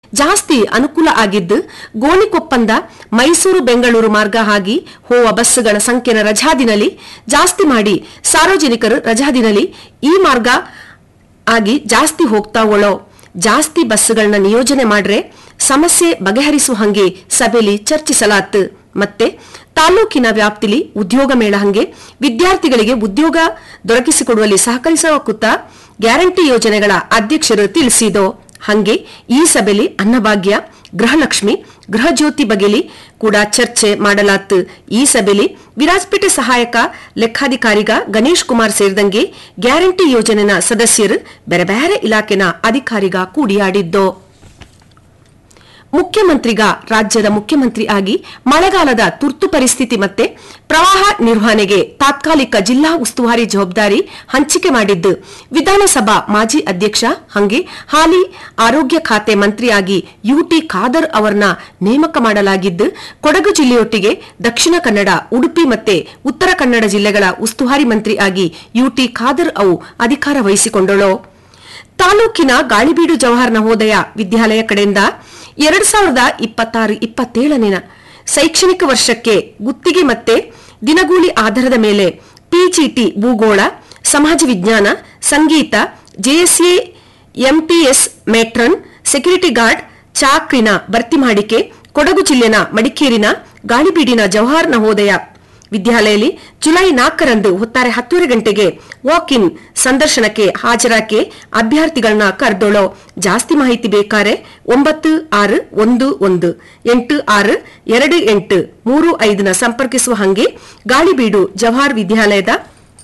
ಜಾಸ್ತಿ ಅನುಕೂಲ ಆಗಿದ್ದು ಗೋಣಿಕೊಪ್ಪಂದ ಮೈಸೂರು ಬೆಂಗಳೂರು ಮಾರ್ಗ ಆಗಿ ಹೋವ ಬಸ್ಸುಗಳ ಸಂಖ್ಯೆನ ರಜಾದಿನಲಿ ಜಾಸ್ತಿ ಮಾಡಿ ಸಾರ್ವಜನಿಕರು ರಜಾದಿನಲಿ ಈ ಮಾರ್ಗ ಆಗಿ ಜಾಸ್ತಿ ಹೋಗ್ತಾವಳೋ ಜಾಸ್ತಿ ಬಸ್ಸುಗಳನ್ನ ನಿಯೋಜನೆ ಮಾಡ್ರೆ ಸಮಸ್ಯೆ ಬಗೆಹರಿಸುವ ಹಂಗೆ ಸಭೆಲಿ ಚರ್ಚಿಸಲಾತು ಮತ್ತೆ ತಾಲೂಕಿನ ವ್ಯಾಪ್ತಿಲಿ ಉದ್ಯೋಗ ಮೇಳ ಹಂಗೆ ವಿದ್ಯಾರ್ಥಿಗಳಿಗೆ ಉದ್ಯೋಗ ದೊರಕಿಸಿಕೊಡುವಲ್ಲಿ ಸಹಕರಿಸುವ ಕುತ್ತ ಗ್ಯಾರಂಟಿ ಯೋಜನೆಗಳ ಅಧ್ಯಕ್ಷರು ತಿಳಿಸಿದೋ ಹಂಗೆ ಈ ಸಭೆಲಿ ಅನ್ನಭಾಗ್ಯ ಗೃಹಲಕ್ಷ್ಮಿ ಗೃಹಜ್ಯೋತಿ ಬಗೆಲಿ ಕೂಡ ಚರ್ಚೆ ಮಾಡಲಾತು ಈ ಸಭೆಲಿ ವಿರಾಜಪೇಟೆ ಸಹಾಯಕ ಲೆಕ್ಕಾಧಿಕಾರಿಗ ಗಣೇಶ್ ಕುಮಾರ್ ಸೇರಿದಂಗೆ ಗ್ಯಾರಂಟಿ ಯೋಜನೆನ ಸದಸ್ಯರು ಬೇರೆ ಬೇರೆ ಇಲಾಖೆನ ಅಧಿಕಾರಿಗ ಕೂಡಿಯಾಡಿದ್ದೋ ಮುಖ್ಯಮಂತ್ರಿಗ ರಾಜ್ಯದ ಮುಖ್ಯಮಂತ್ರಿ ಆಗಿ ಮಳೆಗಾಲದ ತುರ್ತು ಪರಿಸ್ಥಿತಿ ಮತ್ತೆ ಪ್ರವಾಹ ನಿರ್ವಹಣೆಗೆ ತಾತ್ಕಾಲಿಕ ಜಿಲ್ಲಾ ಉಸ್ತುವಾರಿ ಜವಾಬ್ದಾರಿ ಹಂಚಿಕೆ ಮಾಡಿದ್ದು ವಿಧಾನಸಭಾ ಮಾಜಿ ಅಧ್ಯಕ್ಷ ಹಂಗೆ ಹಾಲಿ ಆರೋಗ್ಯ ಖಾತೆ ಮಂತ್ರಿಯಾಗಿ ಯುಟಿ ಖಾದರ್ ಅವರನ್ನ ನೇಮಕ ಮಾಡಲಾಗಿದ್ದು ಕೊಡಗು ಜಿಲ್ಲೆಯೊಟ್ಟಿಗೆ ದಕ್ಷಿಣ ಕನ್ನಡ ಉಡುಪಿ ಮತ್ತೆ ಉತ್ತರ ಕನ್ನಡ ಜಿಲ್ಲೆಗಳ ಉಸ್ತುವಾರಿ ಮಂತ್ರಿ ಆಗಿ ಯುಟಿ ಖಾದರ್ ಅವು ಅಧಿಕಾರ ವಹಿಸಿಕೊಂಡಳು ತಾಲೂಕಿನ ಗಾಳಿಬೀಡು ಜವಾಹರ್ ನವೋದಯ ವಿದ್ಯಾಲಯ ಕಡೆಯಿಂದ ಎರಡ್ ಸಾವಿರದ ಇಪ್ಪತ್ತಾರು ಇಪ್ಪತ್ತೇಳನೇನ ಶೈಕ್ಷಣಿಕ ವರ್ಷಕ್ಕೆ ಗುತ್ತಿಗೆ ಮತ್ತೆ ದಿನಗೂಲಿ ಆಧಾರದ ಮೇಲೆ ಪಿಜಿಟಿ ಭೂಗೋಳ ಸಮಾಜ ವಿಜ್ಞಾನ ಸಂಗೀತ JSA MTS matron security guard ಚಾಕ್ರಿನ ಭರ್ತಿ ಮಾಡಿಕೆ ಕೊಡಗು ಜಿಲ್ಲೆನ ಮಡಿಕೇರಿನ ಗಾಳಿಬೀಡಿನ ಜವಾಹರ್ ನವೋದಯ ವಿದ್ಯಾಲಯದಲ್ಲಿ ಜುಲೈ ನಾಲ್ಕರಂದು ಹೊತ್ತಾರೆ ಹತ್ತೂವರೆ ಗಂಟೆಗೆ ವಾಕ್ ಇನ್ ಸಂದರ್ಶನಕ್ಕೆ ಹಾಜರಾಕೆ ಅಭ್ಯರ್ಥಿಗಳನ್ನ ಕರೆದೊಳೋ ಜಾಸ್ತಿ ಮಾಹಿತಿ ಬೇಕಾರೆ ಒಂಬತ್ತು ಆರು ಒಂದು ಒಂದು ಎಂಟು ಆರು ಎರಡು ಎಂಟು ಮೂರು ಐದನ ಸಂಪರ್ಕಿಸುವ ಹಂಗೆ ಗಾಳಿಬೀಡು ಜವಾಹರ್ ವಿದ್ಯಾಲಯದ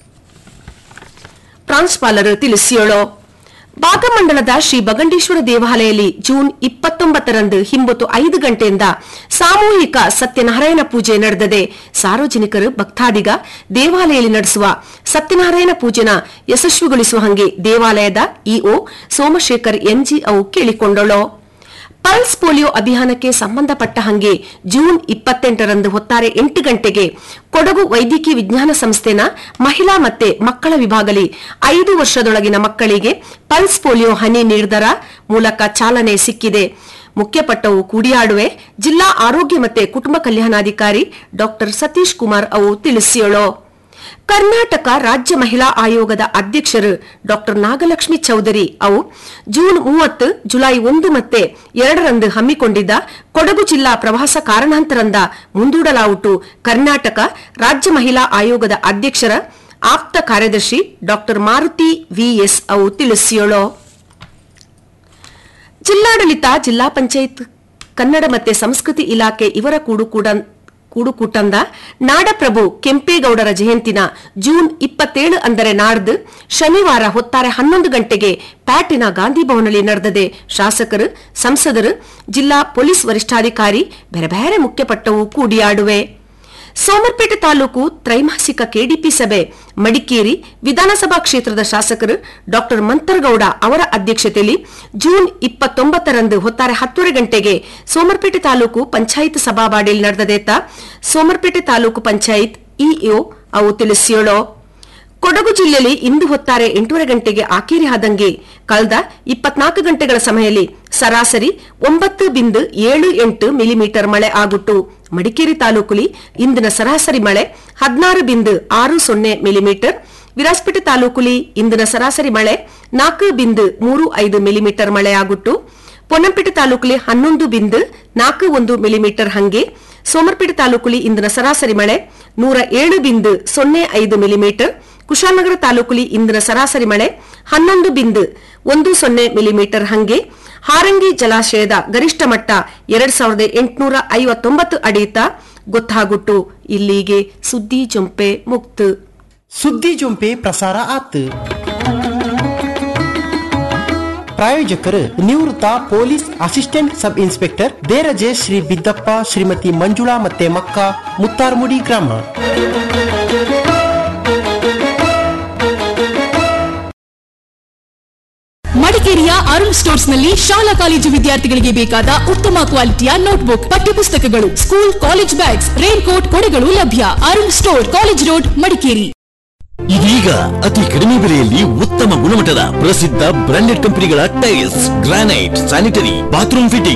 ಪ್ರಾಂಶುಪಾಲರು ತಿಳಿಸಿಯೋಳು ಭಾಗಮಂಡಲದ ಶ್ರೀ ಬಗಂಡೇಶ್ವರ ದೇವಾಲಯದಲ್ಲಿ ಜೂನ್ ಇಪ್ಪತ್ತೊಂಬತ್ತರಂದು ಹಿಂಬತ್ತು ಐದು ಗಂಟೆಯಿಂದ ಸಾಮೂಹಿಕ ಸತ್ಯನಾರಾಯಣ ಪೂಜೆ ನಡೆದದೆ ಸಾರ್ವಜನಿಕರು ಭಕ್ತಾದಿಗ ದೇವಾಲಯದಲ್ಲಿ ನಡೆಸುವ ಸತ್ಯನಾರಾಯಣ ಪೂಜೆನ ಯಶಸ್ವಿಗೊಳಿಸುವ ಹಂಗೆ ದೇವಾಲಯದ ಇಒ ಸೋಮಶೇಖರ್ ಎನ್ಜಿ ಅವು ಕೇಳಿಕೊಂಡಳು ಪಲ್ಸ್ ಪೋಲಿಯೋ ಅಭಿಯಾನಕ್ಕೆ ಸಂಬಂಧಪಟ್ಟ ಹಂಗೆ ಜೂನ್ ಇಪ್ಪತ್ತೆಂಟರಂದು ಹೊತ್ತಾರೆ ಎಂಟು ಗಂಟೆಗೆ ಕೊಡಗು ವೈದ್ಯಕೀಯ ವಿಜ್ಞಾನ ಸಂಸ್ಥೆನ ಮಹಿಳಾ ಮತ್ತೆ ಮಕ್ಕಳ ವಿಭಾಗಲಿ ಐದು ವರ್ಷದೊಳಗಿನ ಮಕ್ಕಳಿಗೆ ಪಲ್ಸ್ ಪೋಲಿಯೋ ಹನಿ ನೀಡಿದರ ಮೂಲಕ ಚಾಲನೆ ಸಿಕ್ಕಿದೆ ಮುಖ್ಯಪಟ್ಟವು ಕೂಡಿಯಾಡುವೆ ಜಿಲ್ಲಾ ಆರೋಗ್ಯ ಮತ್ತೆ ಕುಟುಂಬ ಕಲ್ಯಾಣಾಧಿಕಾರಿ ಡಾಕ್ಟರ್ ಸತೀಶ್ ಕುಮಾರ್ ಅವು ತಿಳಿಸಿಯೋಳು ಕರ್ನಾಟಕ ರಾಜ್ಯ ಮಹಿಳಾ ಆಯೋಗದ ಅಧ್ಯಕ್ಷರು ಡಾಕ್ಟರ್ ನಾಗಲಕ್ಷ್ಮಿ ಚೌಧರಿ ಅವು ಜೂನ್ ಮೂವತ್ತು ಜುಲೈ ಒಂದು ಮತ್ತೆ ಎರಡರಂದು ಹಮ್ಮಿಕೊಂಡಿದ್ದ ಕೊಡಗು ಜಿಲ್ಲಾ ಪ್ರವಾಸ ಕಾರಣಾಂತರಂದ ಮುಂದೂಡಲಾವುಟು ಕರ್ನಾಟಕ ರಾಜ್ಯ ಮಹಿಳಾ ಆಯೋಗದ ಅಧ್ಯಕ್ಷರ ಆಪ್ತ ಕಾರ್ಯದರ್ಶಿ ಡಾಕ್ಟರ್ ಮಾರುತಿ ವಿಎಸ್ ಅವು ತಿಳಿಸಿಯೋಳು ಜಿಲ್ಲಾಡಳಿತ ಜಿಲ್ಲಾ ಪಂಚಾಯತ್ ಕನ್ನಡ ಮತ್ತೆ ಸಂಸ್ಕೃತಿ ಇಲಾಖೆ ಇವರ ಕೂಡು ಕೂಡ ಕೂಡುಕೂಟಂದ ನಾಡಪ್ರಭು ಕೆಂಪೇಗೌಡರ ಜಯಂತಿನ ಜೂನ್ ಇಪ್ಪತ್ತೇಳು ಅಂದರೆ ನಾಡ್ದು ಶನಿವಾರ ಹೊತ್ತಾರೆ ಹನ್ನೊಂದು ಗಂಟೆಗೆ ಪ್ಯಾಟಿನ ಗಾಂಧಿ ಭವನದಲ್ಲಿ ನಡೆದದೆ ಶಾಸಕರು ಸಂಸದರು ಜಿಲ್ಲಾ ಪೊಲೀಸ್ ವರಿಷ್ಠಾಧಿಕಾರಿ ಬೇರೆ ಬೇರೆ ಮುಖ್ಯಪಟ್ಟವು ಕೂಡಿಯಾಡುವೆ ಸೋಮರ್ಪೇಟೆ ತಾಲೂಕು ತ್ರೈಮಾಸಿಕ ಕೆಡಿಪಿ ಸಭೆ ಮಡಿಕೇರಿ ವಿಧಾನಸಭಾ ಕ್ಷೇತ್ರದ ಶಾಸಕರು ಡಾಕ್ಟರ್ ಮಂತರ್ಗೌಡ ಅವರ ಅಧ್ಯಕ್ಷತೆಯಲ್ಲಿ ಜೂನ್ ಇಪ್ಪತ್ತೊಂಬತ್ತರಂದು ಹೊತ್ತಾರೆ ಹತ್ತೂವರೆ ಗಂಟೆಗೆ ಸೋಮರ್ಪೇಟೆ ತಾಲೂಕು ಪಂಚಾಯತ್ ಸಭಾವಾಡಿಯಲ್ಲಿ ನಡೆದದೇತ ಸೋಮರ್ಪೇಟೆ ತಾಲೂಕು ಪಂಚಾಯತ್ ಇಒ ಅವು ತಿಳಿಸಿಯೋಳು ಕೊಡಗು ಜಿಲ್ಲೆಯಲ್ಲಿ ಇಂದು ಹೊತ್ತಾರೆ ಎಂಟೂವರೆ ಗಂಟೆಗೆ ಆಕೇರಿ ಆದಂಗೆ ಕಳೆದ ಇಪ್ಪತ್ನಾಲ್ಕು ಗಂಟೆಗಳ ಸಮಯದಲ್ಲಿ ಸರಾಸರಿ ಒಂಬತ್ತು ಬಿಂದು ಏಳು ಎಂಟು ಮಿಲಿಮೀಟರ್ ಮಳೆ ಆಗುಟ್ಟು ಮಡಿಕೇರಿ ತಾಲೂಕುಲಿ ಇಂದಿನ ಸರಾಸರಿ ಮಳೆ ಹದಿನಾರು ಬಿಂದು ಆರು ಸೊನ್ನೆ ಮಿಲಿಮೀಟರ್ ವಿರಾಜಪೇಟೆ ತಾಲೂಕುಲಿ ಇಂದಿನ ಸರಾಸರಿ ಮಳೆ ನಾಲ್ಕು ಬಿಂದು ಮೂರು ಐದು ಮಿಲಿಮೀಟರ್ ಮಳೆಯಾಗುಟ್ಟು ಪೊನ್ನಂಪೇಟೆ ತಾಲೂಕುಲಿ ಹನ್ನೊಂದು ಬಿಂದು ನಾಲ್ಕು ಒಂದು ಮಿಲಿಮೀಟರ್ ಹಂಗೆ ಸೋಮರ್ಪೇಟೆ ತಾಲೂಕುಲಿ ಇಂದಿನ ಸರಾಸರಿ ಮಳೆ ನೂರ ಏಳು ಬಿಂದು ಸೊನ್ನೆ ಐದು ಮಿಲಿಮೀಟರ್ ಕುಶಾಲನಗರ ತಾಲೂಕುಲಿ ಇಂದಿನ ಸರಾಸರಿ ಮಳೆ ಹನ್ನೊಂದು ಬಿಂದು ಒಂದು ಸೊನ್ನೆ ಮಿಲಿಮೀಟರ್ ಹಂಗೆ ಹಾರಂಗಿ ಜಲಾಶಯದ ಗರಿಷ್ಠ ಮಟ್ಟ ಎರಡ್ ಸಾವಿರದ ಎಂಟುನೂರ ಐವತ್ತೊಂಬತ್ತು ಅಡಿತ ಗೊತ್ತಾಗುಟ್ಟು ಇಲ್ಲಿಗೆ ಸುದ್ದಿ ಜೊಂಪೆ ಮುಕ್ತು ಸುದ್ದಿ ಜೊಂಪೆ ಪ್ರಸಾರ ಆತು ಪ್ರಾಯೋಜಕರು ನಿವೃತ್ತ ಪೊಲೀಸ್ ಅಸಿಸ್ಟೆಂಟ್ ಸಬ್ ಇನ್ಸ್ಪೆಕ್ಟರ್ ದೇರಜೆ ಶ್ರೀ ಬಿದ್ದಪ್ಪ ಶ್ರೀಮತಿ ಮಂಜುಳಾ ಮತ್ತೆ ಮಕ್ಕ ಮುತ್ತಾರ್ಮುಡಿ ಗ್ರಾಮ ಮಡಿಕೇರಿಯ ಅರುಣ್ ಸ್ಟೋರ್ಸ್ ನಲ್ಲಿ ಶಾಲಾ ಕಾಲೇಜು ವಿದ್ಯಾರ್ಥಿಗಳಿಗೆ ಬೇಕಾದ ಉತ್ತಮ ಕ್ವಾಲಿಟಿಯ ನೋಟ್ಬುಕ್ ಪಠ್ಯಪುಸ್ತಕಗಳು school college bags raincoat ಕೊಡೆಗಳು ಲಭ್ಯ Arun store college road Madikeri ಇದೀಗ ಅತಿ ಕಡಿಮೆ ಬೆಲೆಯಲ್ಲಿ ಉತ್ತಮ ಗುಣಮಟ್ಟದ ಪ್ರಸಿದ್ಧ ಬ್ರಾಂಡೆಡ್ ಕಂಪನಿಗಳ tiles granite sanitary bathroom fitting